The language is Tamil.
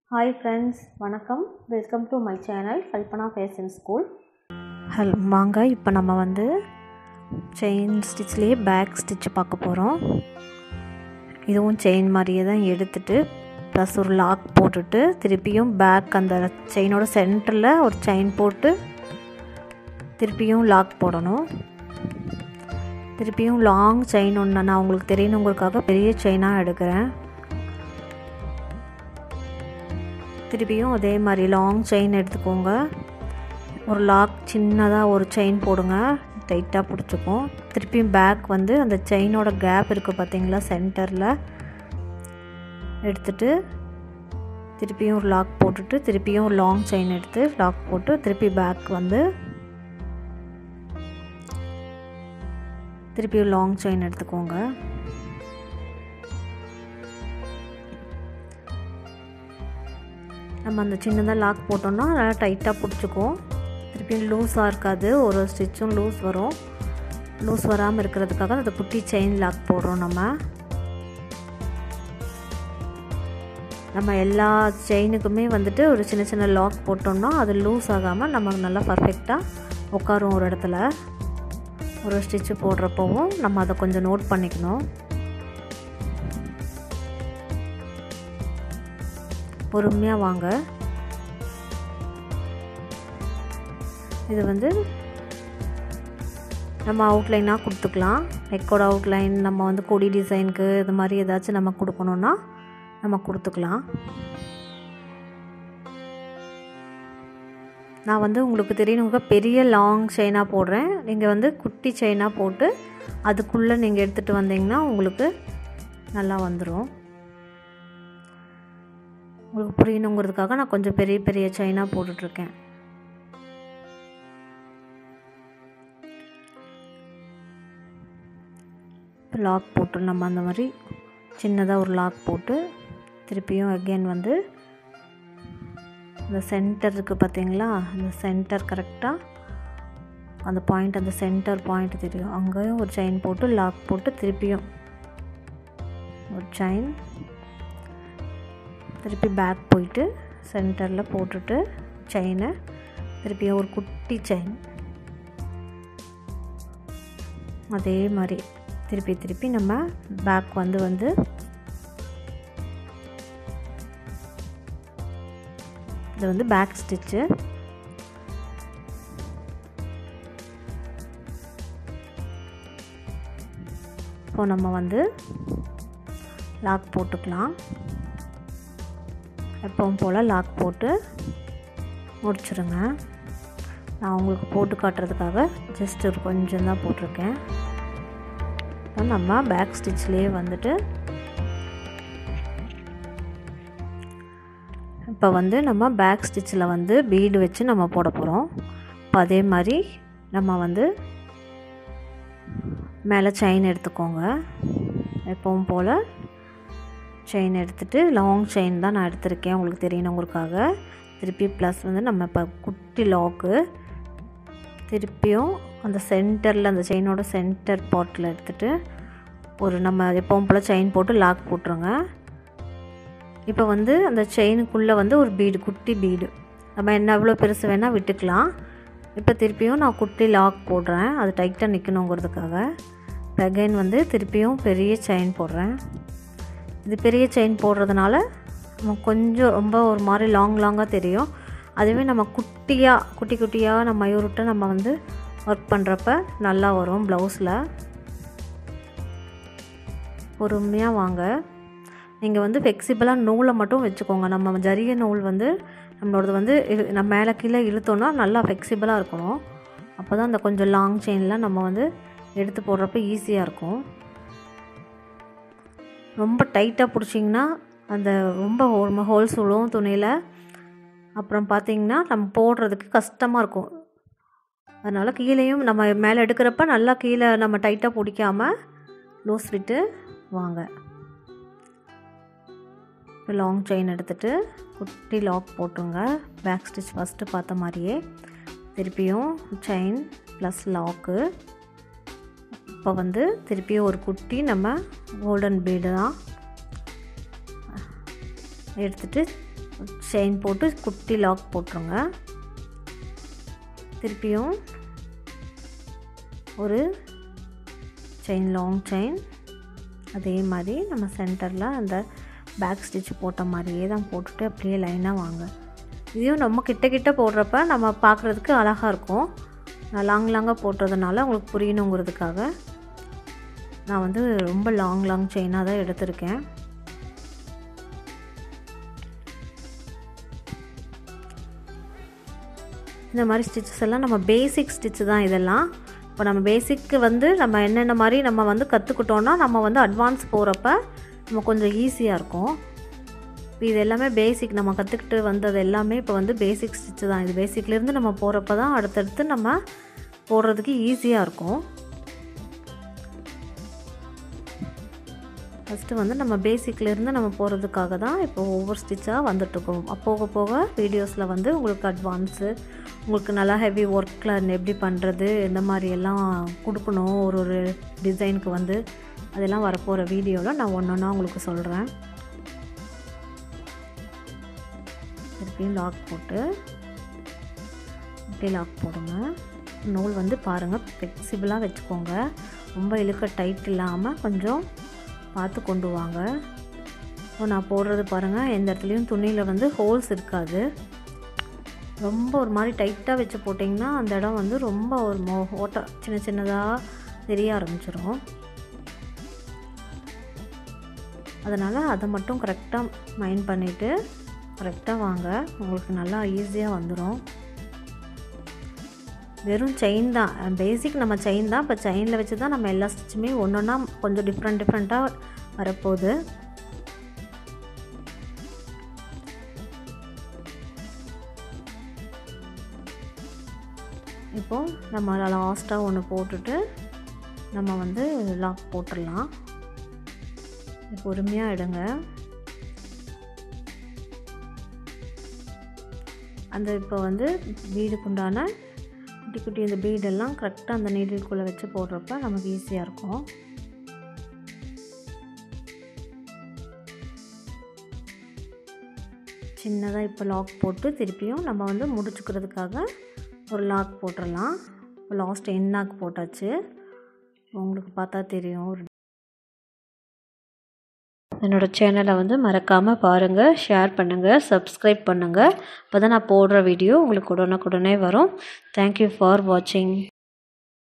ஹாய் ஃப்ரெண்ட்ஸ் வணக்கம் welcome to my channel Kalpana fashion school ஹல் வாங்க இப்போ நம்ம வந்து செயின் ஸ்டிச்லேயே பேக் ஸ்டிச் பார்க்க போகிறோம் இதுவும் செயின் மாதிரியே தான் எடுத்துட்டு ப்ளஸ் ஒரு லாக் போட்டுட்டு திருப்பியும் பேக் அந்த செயினோட சென்டரில் ஒரு செயின் போட்டு திருப்பியும் லாக் போடணும் திருப்பியும் லாங் செயின் ஒன்று நான் உங்களுக்கு தெரியணுங்கிறதுக்காக பெரிய செயினாக எடுக்கிறேன் திருப்பியும் அதே மாதிரி லாங் செயின் எடுத்துக்கோங்க ஒரு லாக் சின்னதாக ஒரு செயின் போடுங்க டைட்டாக பிடிச்சிக்கும் திருப்பியும் பேக் வந்து அந்த செயினோட கேப் இருக்குது பார்த்தீங்களா சென்டரில் எடுத்துட்டு திருப்பியும் ஒரு லாக் போட்டுட்டு திருப்பியும் ஒரு லாங் செயின் எடுத்து லாக் போட்டு திருப்பி பேக் வந்து திருப்பியும் லாங் செயின் எடுத்துக்கோங்க நம்ம அந்த சின்னதாக லாக் போட்டோம்னா நல்லா டைட்டாக பிடிச்சிக்கும் திருப்பியும் லூஸாக இருக்காது ஒரு ஸ்டிச்சும் லூஸ் வரும் லூஸ் வராமல் இருக்கிறதுக்காக அந்த குட்டி செயின் லாக் போடுறோம் நம்ம நம்ம எல்லா செயினுக்குமே வந்துட்டு ஒரு சின்ன சின்ன லாக் போட்டோம்னா அது லூஸ் ஆகாமல் நமக்கு நல்லா பர்ஃபெக்டாக உட்காரும் ஒரு இடத்துல ஒரு ஸ்டிச்சு போடுறப்பவும் நம்ம அதை கொஞ்சம் நோட் பண்ணிக்கணும் பொறுமையாக வாங்க இது வந்து நம்ம அவுட்லைனாக கொடுத்துக்கலாம் நெக்கோட அவுட்லைன் நம்ம வந்து கொடி டிசைனுக்கு இது மாதிரி ஏதாச்சும் நம்ம கொடுக்கணுன்னா நம்ம கொடுத்துக்கலாம் நான் வந்து உங்களுக்கு தெரியணுங்க பெரிய லாங் செயினாக போடுறேன் நீங்கள் வந்து குட்டி செயினாக போட்டு அதுக்குள்ளே நீங்கள் எடுத்துகிட்டு வந்தீங்கன்னா உங்களுக்கு நல்லா வந்துடும் உங்களுக்கு புரியணுங்கிறதுக்காக நான் கொஞ்சம் பெரிய பெரிய செயினாக போட்டுட்ருக்கேன் இப்போ லாக் போட்டு நம்ம அந்த மாதிரி சின்னதாக ஒரு லாக் போட்டு திருப்பியும் அகெயின் வந்து இந்த சென்டர் இருக்குது பார்த்தீங்களா அந்த சென்டர் கரெக்டாக அந்த பாயிண்ட் அந்த சென்டர் பாயிண்ட் தெரியும் அங்கேயும் ஒரு செயின் போட்டு லாக் போட்டு திருப்பியும் ஒரு செயின் திருப்பி பேக் போயிட்டு சென்டரில் போட்டுட்டு செயினை திருப்பியும் ஒரு குட்டி செயின் அதே மாதிரி திருப்பி திருப்பி நம்ம பேக் வந்து வந்து இது வந்து பேக் ஸ்டிச்சு இப்போ நம்ம வந்து லாக் போட்டுக்கலாம் எப்பவும் போல் லாக் போட்டு முடிச்சிடுங்க நான் உங்களுக்கு போட்டு காட்டுறதுக்காக ஜஸ்ட் ஒரு கொஞ்சம் தான் போட்டிருக்கேன் இப்போ நம்ம பேக் ஸ்டிச்லேயே வந்துட்டு இப்போ வந்து நம்ம பேக் ஸ்டிச்சில் வந்து பீடு வச்சு நம்ம போட போகிறோம் இப்போ அதே மாதிரி நம்ம வந்து மேலே செயின் எடுத்துக்கோங்க எப்பவும் போல் செயின் எடுத்துகிட்டு லாங் செயின் தான் நான் எடுத்திருக்கேன் உங்களுக்கு தெரியணுங்கிறதுக்காக திருப்பி ப்ளஸ் வந்து நம்ம இப்போ குட்டி லாக்கு திருப்பியும் அந்த சென்டரில் அந்த செயினோட சென்டர் பாட்டில் எடுத்துகிட்டு ஒரு நம்ம எப்பவும் போல் செயின் போட்டு லாக் போட்டுருங்க இப்போ வந்து அந்த செயினுக்குள்ளே வந்து ஒரு பீடு குட்டி பீடு நம்ம என்ன எவ்வளோ பெருசு வேணால் விட்டுக்கலாம் இப்போ திருப்பியும் நான் குட்டி லாக் போடுறேன் அது டைட்டாக நிற்கணுங்கிறதுக்காக அகைன் வந்து திருப்பியும் பெரிய செயின் போடுறேன் இது பெரிய செயின் போடுறதுனால நம்ம கொஞ்சம் ரொம்ப ஒரு மாதிரி லாங் லாங்காக தெரியும் அதுவே நம்ம குட்டியாக குட்டி குட்டியாக நம்ம மயூர்கிட்ட நம்ம வந்து ஒர்க் பண்ணுறப்ப நல்லா வரும் ப்ளவுஸில் பொறுமையாக வாங்க நீங்கள் வந்து ஃப்ளெக்சிபிளாக நூலை மட்டும் வச்சுக்கோங்க நம்ம ஜரிய நூல் வந்து நம்மளோடது வந்து இழு நம்ம மேலே கீழே இழுத்தோன்னா நல்லா ஃப்ளெக்சிபிளாக இருக்கணும் அப்போ தான் அந்த கொஞ்சம் லாங் செயினில் நம்ம வந்து எடுத்து போடுறப்ப ஈஸியாக இருக்கும் ரொம்ப டைட்டாக பிடிச்சிங்கன்னா அந்த ரொம்ப ஹோல்ஸ் விழுவும் துணியில் அப்புறம் பார்த்திங்கன்னா நம்ம போடுறதுக்கு கஷ்டமாக இருக்கும் அதனால் கீழேயும் நம்ம மேலே எடுக்கிறப்ப நல்லா கீழே நம்ம டைட்டாக பிடிக்காமல் லூஸ் விட்டு வாங்க இப்போ லாங் செயின் எடுத்துகிட்டு குட்டி லாக் போட்டுங்க பேக் ஸ்டிச் ஃபஸ்ட்டு பார்த்த மாதிரியே திருப்பியும் செயின் ப்ளஸ் லாக்கு இப்போ வந்து திருப்பியும் ஒரு குட்டி நம்ம கோல்டன் பீடு தான் எடுத்துகிட்டு செயின் போட்டு குட்டி லாக் போட்டுருங்க திருப்பியும் ஒரு செயின் லாங் செயின் அதே மாதிரி நம்ம சென்டரில் அந்த பேக் ஸ்டிச் போட்ட மாதிரியே தான் போட்டுட்டு அப்படியே லைனாக வாங்க இதையும் நம்ம கிட்ட கிட்ட போடுறப்ப நம்ம பார்க்குறதுக்கு அழகாக இருக்கும் நான் லாங் லாங்காக போட்டுறதுனால உங்களுக்கு புரியணுங்கிறதுக்காக நான் வந்து ரொம்ப லாங் லாங் செயினாக தான் எடுத்திருக்கேன் இந்த மாதிரி ஸ்டிச்சஸ் எல்லாம் நம்ம பேசிக் ஸ்டிச்சு தான் இதெல்லாம் இப்போ நம்ம பேசிக்கு வந்து நம்ம என்னென்ன மாதிரி நம்ம வந்து கற்றுக்கிட்டோன்னா நம்ம வந்து அட்வான்ஸ் போகிறப்ப நம்ம கொஞ்சம் ஈஸியாக இருக்கும் இப்போ இது எல்லாமே பேசிக் நம்ம கற்றுக்கிட்டு வந்தது எல்லாமே இப்போ வந்து பேசிக் ஸ்டிச்சு தான் இது பேசிக்லேருந்து நம்ம போகிறப்ப தான் அடுத்தடுத்து நம்ம போடுறதுக்கு ஈஸியாக இருக்கும் ஃபஸ்ட்டு வந்து நம்ம பேசிக்லேருந்து நம்ம போகிறதுக்காக தான் இப்போ ஒவ்வொரு ஸ்டிச்சாக வந்துட்டுருக்கோம் போக போக வீடியோஸில் வந்து உங்களுக்கு அட்வான்ஸு உங்களுக்கு நல்லா ஹெவி ஒர்க்கில் எப்படி பண்ணுறது எந்த மாதிரி எல்லாம் கொடுக்கணும் ஒரு ஒரு டிசைனுக்கு வந்து அதெல்லாம் வரப்போகிற வீடியோவில் நான் ஒன்று ஒன்றா உங்களுக்கு சொல்கிறேன் திருப்பியும் லாக் போட்டு இப்படி லாக் போடுங்க நூல் வந்து பாருங்கள் ஃப்ளெக்சிபிளாக வச்சுக்கோங்க ரொம்ப இழுக்க டைட் இல்லாமல் கொஞ்சம் பார்த்து கொண்டு வாங்க இப்போ நான் போடுறது பாருங்கள் எந்த இடத்துலையும் துணியில் வந்து ஹோல்ஸ் இருக்காது ரொம்ப ஒரு மாதிரி டைட்டாக வச்சு போட்டிங்கன்னா அந்த இடம் வந்து ரொம்ப ஒரு மோ ஓட்ட சின்ன சின்னதாக தெரிய ஆரம்பிச்சிடும் அதனால் அதை மட்டும் கரெக்டாக மைண்ட் பண்ணிவிட்டு கரெக்டாக வாங்க உங்களுக்கு நல்லா ஈஸியாக வந்துடும் வெறும் செயின் தான் பேசிக் நம்ம செயின் தான் இப்போ செயினில் வச்சு தான் நம்ம எல்லா ஸ்டிச்சுமே ஒன்று ஒன்றா கொஞ்சம் டிஃப்ரெண்ட் டிஃப்ரெண்ட்டாக வரப்போகுது இப்போது நம்ம லாஸ்ட்டாக ஒன்று போட்டுட்டு நம்ம வந்து லாக் போட்டுடலாம் பொறுமையாக எடுங்க அந்த இப்போ வந்து வீடுக்குண்டான குட்டி குட்டி இந்த பீடெல்லாம் கரெக்டாக அந்த நீடில்குள்ளே வச்சு போடுறப்ப நமக்கு ஈஸியாக இருக்கும் சின்னதாக இப்போ லாக் போட்டு திருப்பியும் நம்ம வந்து முடிச்சுக்கிறதுக்காக ஒரு லாக் போட்டுடலாம் லாஸ்ட் என் லாக் போட்டாச்சு உங்களுக்கு பார்த்தா தெரியும் ஒரு என்னோடய சேனலை வந்து மறக்காமல் பாருங்கள் ஷேர் பண்ணுங்கள் சப்ஸ்கிரைப் பண்ணுங்கள் அப்போ தான் நான் போடுற வீடியோ உங்களுக்கு உடனுக்குடனே வரும் தேங்க்யூ ஃபார் வாட்சிங்